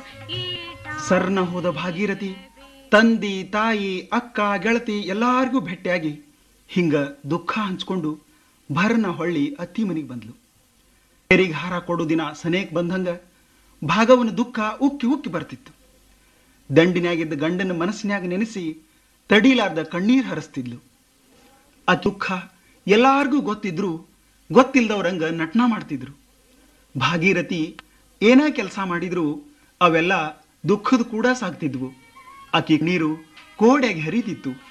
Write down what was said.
ಸರ್ನ ಹೋದ ಭಾಗೀರಥಿ ತಂದಿ ತಾಯಿ ಅಕ್ಕ ಗೆಳತಿ ಎಲ್ಲಾರ್ಗೂ ಭೇಟಿಯಾಗಿ ಹಿಂಗ ದುಃಖ ಹಂಚ್ಕೊಂಡು ಭರನ ಹೊಳ್ಳಿ ಅತ್ತಿ ಮನೆಗೆ ಬಂದ್ಲು ತೆರಿಗೆ ಹಾರ ಕೊಡೋ ದಿನ ಸನೇಕ್ ಬಂದಂಗ ಭಾಗವನ ದುಃಖ ಉಕ್ಕಿ ಉಕ್ಕಿ ಬರ್ತಿತ್ತು ದಂಡಿನಾಗಿದ್ದ ಗಂಡನ ಮನಸ್ಸಿನ್ಯಾಗ ನೆನೆಸಿ ತಡೀಲಾರ್ದ ಕಣ್ಣೀರ್ ಹರಿಸ್ತಿದ್ಲು ಆ ದುಃಖ ಎಲ್ಲಾರ್ಗೂ ಗೊತ್ತಿದ್ರು ಗೊತ್ತಿಲ್ದವ್ರಂಗ ನಟನ ಮಾಡ್ತಿದ್ರು ಭಾಗೀರಥಿ ಏನ ಕೆಲಸ ಮಾಡಿದ್ರು ಅವೆಲ್ಲ ದುಃಖದ ಕೂಡ ಸಾಗ್ತಿದ್ವು ಆಕಿ ನೀರು ಕೋಡೆಗೆ ಹರಿತಿತ್ತು